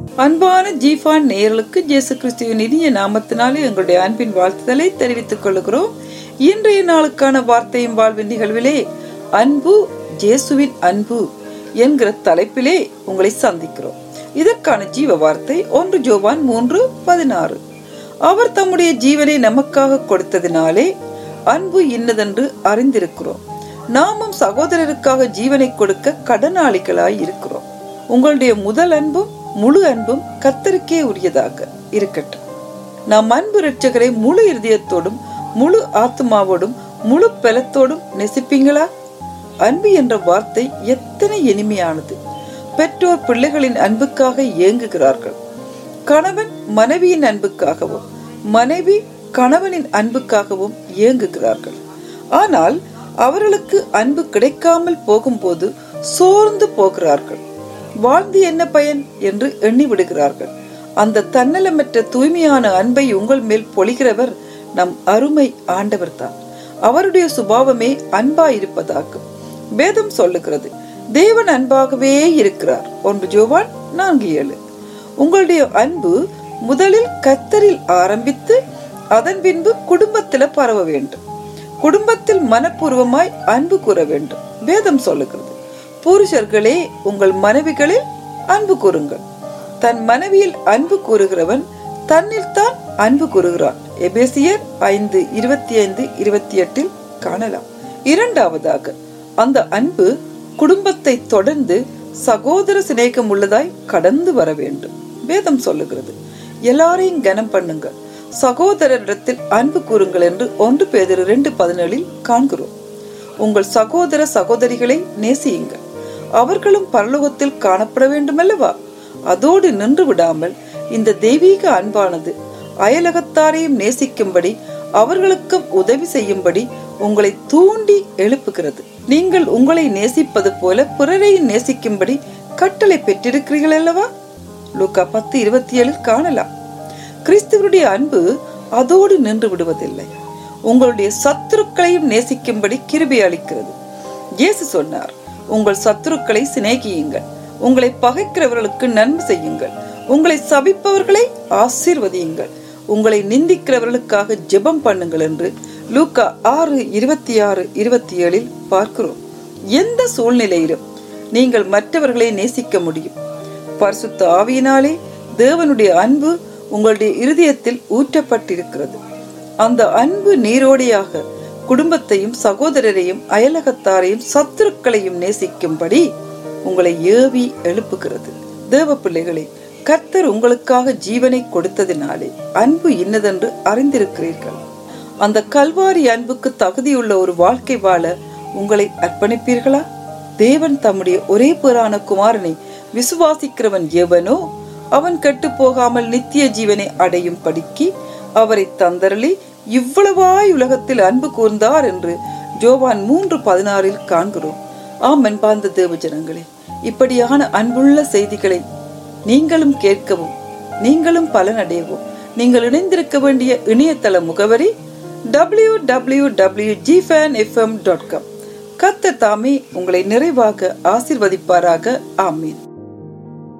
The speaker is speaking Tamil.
அன்பான ஜீஃபான் நேயர்களுக்கு இயேசு கிறிஸ்துவின் இனிய நாமத்தினாலே எங்களுடைய அன்பின் வாழ்த்துதலை தெரிவித்துக் கொள்கிறோம் இன்றைய நாளுக்கான வார்த்தையும் வாழ்வின் நிகழ்விலே அன்பு ஜேசுவின் அன்பு என்கிற தலைப்பிலே உங்களை சந்திக்கிறோம் இதற்கான ஜீவ வார்த்தை ஒன்று ஜோவான் மூன்று பதினாறு அவர் தம்முடைய ஜீவனை நமக்காக கொடுத்ததினாலே அன்பு இன்னதென்று அறிந்திருக்கிறோம் நாமும் சகோதரருக்காக ஜீவனை கொடுக்க கடனாளிகளாய் இருக்கிறோம் உங்களுடைய முதல் அன்பும் முழு அன்பும் கத்தருக்கே உரியதாக இருக்கட்டும் நாம் அன்பு ரட்சகரை முழு இருதயத்தோடும் முழு ஆத்மாவோடும் முழு பலத்தோடும் நெசிப்பீங்களா அன்பு என்ற வார்த்தை எத்தனை இனிமையானது பெற்றோர் பிள்ளைகளின் அன்புக்காக ஏங்குகிறார்கள் கணவன் மனைவியின் அன்புக்காகவும் மனைவி கணவனின் அன்புக்காகவும் ஏங்குகிறார்கள் ஆனால் அவர்களுக்கு அன்பு கிடைக்காமல் போகும்போது சோர்ந்து போகிறார்கள் வாழ்ந்து என்ன பயன் என்று எண்ணி விடுகிறார்கள் அந்த தன்னலமற்ற தூய்மையான அன்பை உங்கள் மேல் பொழிகிறவர் நம் அருமை ஆண்டவர்தான் அவருடைய சுபாவமே அன்பாயிருப்பதாகும் வேதம் சொல்லுகிறது தேவன் அன்பாகவே இருக்கிறார் ஒன்று ஜோவான் நான்கு ஏழு உங்களுடைய அன்பு முதலில் கத்தரில் ஆரம்பித்து அதன் பின்பு குடும்பத்தில் பரவ வேண்டும் குடும்பத்தில் மனப்பூர்வமாய் அன்பு கூற வேண்டும் வேதம் சொல்லுகிறது புருஷர்களே உங்கள் மனைவிகளில் அன்பு கூறுங்கள் தன் மனைவியில் அன்பு கூறுகிறவன் தன்னில் தான் அன்பு கூறுகிறான் எபேசியர் ஐந்து இருபத்தி ஐந்து இருபத்தி எட்டில் காணலாம் இரண்டாவதாக அந்த அன்பு குடும்பத்தை தொடர்ந்து சகோதர சிநேகம் உள்ளதாய் கடந்து வர வேண்டும் வேதம் சொல்லுகிறது எல்லாரையும் கனம் பண்ணுங்கள் சகோதரரிடத்தில் அன்பு கூறுங்கள் என்று ஒன்று பேதர் ரெண்டு பதினேழில் காண்கிறோம் உங்கள் சகோதர சகோதரிகளை நேசியுங்கள் அவர்களும் பரலோகத்தில் காணப்பட வேண்டுமல்லவா அதோடு நின்று விடாமல் இந்த தெய்வீக அன்பானது அயலகத்தாரையும் நேசிக்கும்படி அவர்களுக்கும் உதவி செய்யும்படி உங்களை தூண்டி எழுப்புகிறது நீங்கள் உங்களை நேசிப்பது போல பிறரையும் நேசிக்கும்படி கட்டளை பெற்றிருக்கிறீர்கள் அல்லவா லூக்கா பத்து இருபத்தி ஏழில் காணலாம் கிறிஸ்துவனுடைய அன்பு அதோடு நின்று விடுவதில்லை உங்களுடைய சத்துருக்களையும் நேசிக்கும்படி கிருபை அளிக்கிறது இயேசு சொன்னார் உங்கள் சத்துருக்களை சிநேகியுங்கள் உங்களை பகைக்கிறவர்களுக்கு நன்மை செய்யுங்கள் உங்களை சபிப்பவர்களை ஆசீர்வதியுங்கள் உங்களை நிந்திக்கிறவர்களுக்காக ஜெபம் பண்ணுங்கள் என்று லூக்கா ஆறு இருபத்தி ஆறு இருபத்தி ஏழில் பார்க்கிறோம் எந்த சூழ்நிலையிலும் நீங்கள் மற்றவர்களை நேசிக்க முடியும் பரிசுத்த ஆவியினாலே தேவனுடைய அன்பு உங்களுடைய இருதயத்தில் ஊற்றப்பட்டிருக்கிறது அந்த அன்பு நீரோடியாக குடும்பத்தையும் சகோதரரையும் அயலகத்தாரையும் சத்துருக்களையும் நேசிக்கும்படி உங்களை ஏவி எழுப்புகிறது தேவ பிள்ளைகளே கர்த்தர் உங்களுக்காக ஜீவனை கொடுத்ததினாலே அன்பு இன்னதென்று அறிந்திருக்கிறீர்கள் அந்த கல்வாரி அன்புக்கு தகுதியுள்ள ஒரு வாழ்க்கை வாழ உங்களை அர்ப்பணிப்பீர்களா தேவன் தம்முடைய ஒரே பேரான குமாரனை விசுவாசிக்கிறவன் எவனோ அவன் கெட்டு போகாமல் நித்திய ஜீவனை அடையும் படிக்கு அவரை தந்தரளி இவ்வளவாய் உலகத்தில் அன்பு கூர்ந்தார் என்று ஜோவான் மூன்று பதினாறில் காண்கிறோம் ஆம் அன்பார்ந்த தேவ ஜனங்களே இப்படியான அன்புள்ள செய்திகளை நீங்களும் கேட்கவும் நீங்களும் பலனடையவும் நீங்கள் இணைந்திருக்க வேண்டிய இணையதள முகவரி டபிள்யூ டபிள்யூ டபிள்யூ ஜிஃபேன் எஃப்எம் டாட் காம் கத்த தாமே உங்களை நிறைவாக ஆசிர்வதிப்பாராக ஆமீன்